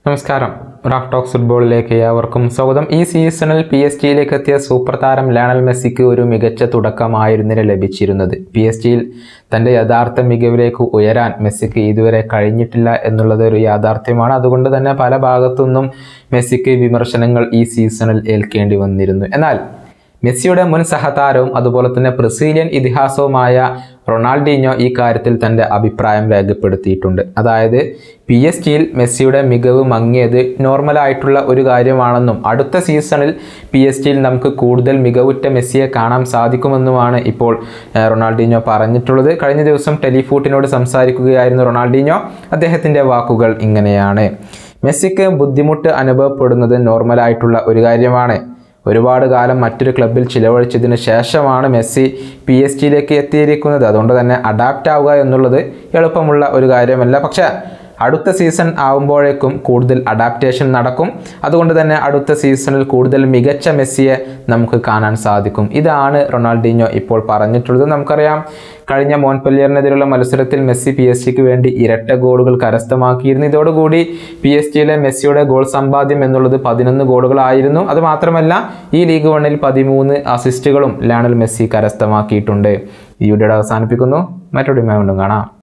നമസ്കാരം Raf talks ഫുട്ബോളിലേക്ക് ഏവർക്കും സ്വാഗതം ഈ സീസണിൽ പി എസ് ജിയിലേക്ക് എത്തിയ സൂപ്പർ താരം ലയണൽ മെസ്സിക്ക് ഒരു മികച്ച തുടക്കമായിരുന്നില്ല ലഭിച്ചിരുന്നത് പി എസ് ജിയിൽ തൻ്റെ യഥാർത്ഥ മികവിലേക്ക് ഉയരാൻ മെസ്സിക്ക് ഇതുവരെ കഴിഞ്ഞിട്ടില്ല എന്നുള്ളത് ഒരു യാഥാർത്ഥ്യമാണ് അതുകൊണ്ട് തന്നെ പല ഭാഗത്തുനിന്നും മെസ്സിക്ക് വിമർശനങ്ങൾ ഈ സീസണിൽ ഏൽക്കേണ്ടി വന്നിരുന്നു എന്നാൽ മെസ്സിയുടെ മുൻ സഹതാരവും അതുപോലെ തന്നെ ബ്രസീലിയൻ ഇതിഹാസവുമായ റൊണാൾഡീഞ്ഞോ ഈ കാര്യത്തിൽ തൻ്റെ അഭിപ്രായം രേഖപ്പെടുത്തിയിട്ടുണ്ട് അതായത് പി എസ് ജിയിൽ മെസ്സിയുടെ മികവ് മങ്ങിയത് നോർമലായിട്ടുള്ള ഒരു കാര്യമാണെന്നും അടുത്ത സീസണിൽ പി എസ് ജിയിൽ നമുക്ക് കൂടുതൽ മികവുറ്റ മെസ്സിയെ കാണാൻ സാധിക്കുമെന്നുമാണ് ഇപ്പോൾ ഏഹ്, റൊണാൾഡീഞ്ഞോ പറഞ്ഞിട്ടുള്ളത് കഴിഞ്ഞ ദിവസം ടെലിഫൂട്ടിനോട് സംസാരിക്കുകയായിരുന്നു റൊണാൾഡീഞ്ഞോ അദ്ദേഹത്തിൻ്റെ വാക്കുകൾ ഇങ്ങനെയാണ് മെസ്സിക്ക് ബുദ്ധിമുട്ട് അനുഭവപ്പെടുന്നത് നോർമലായിട്ടുള്ള ഒരു കാര്യമാണ് ഒരുപാട് കാലം മറ്റൊരു ക്ലബിൽ ചിലവഴിച്ചതിന് ശേഷമാണ് മെസ്സി പി എസ് ജിയിലേക്ക് എത്തിയിരിക്കുന്നത് അതുകൊണ്ട് തന്നെ അഡാപ്റ്റ് ആവുക എന്നുള്ളത് എളുപ്പമുള്ള ഒരു കാര്യമല്ല പക്ഷേ അടുത്ത സീസൺ ആവുമ്പോഴേക്കും കൂടുതൽ അഡാപ്റ്റേഷൻ നടക്കും അതുകൊണ്ട് തന്നെ അടുത്ത സീസണിൽ കൂടുതൽ മികച്ച മെസ്സിയെ നമുക്ക് കാണാൻ സാധിക്കും ഇതാണ് റൊണാൾഡീഞ്ഞോ ഇപ്പോൾ പറഞ്ഞിട്ടുള്ളത് നമുക്കറിയാം കഴിഞ്ഞ മോൺപെല്ലിയറിനെതിരെയുള്ള മത്സരത്തിൽ മെസ്സി പി എസ് ജിക്ക് വേണ്ടി ഇരട്ട ഗോളുകൾ കരസ്ഥമാക്കിയിരുന്നു ഇതോടുകൂടി പി എസ് ജിയിലെ മെസ്സിയുടെ ഗോൾ സമ്പാദ്യം എന്നുള്ളത് പതിനൊന്ന് ഗോളുകളായിരുന്നു അത് മാത്രമല്ല ഈ ലീഗ് വണ്ണിൽ പതിമൂന്ന് അസിസ്റ്റുകളും ലയണൽ മെസ്സി കരസ്ഥമാക്കിയിട്ടുണ്ട് ഈ വീഡിയോ അവസാനിപ്പിക്കുന്നു മറ്റൊരു വീണ്ടും കാണാം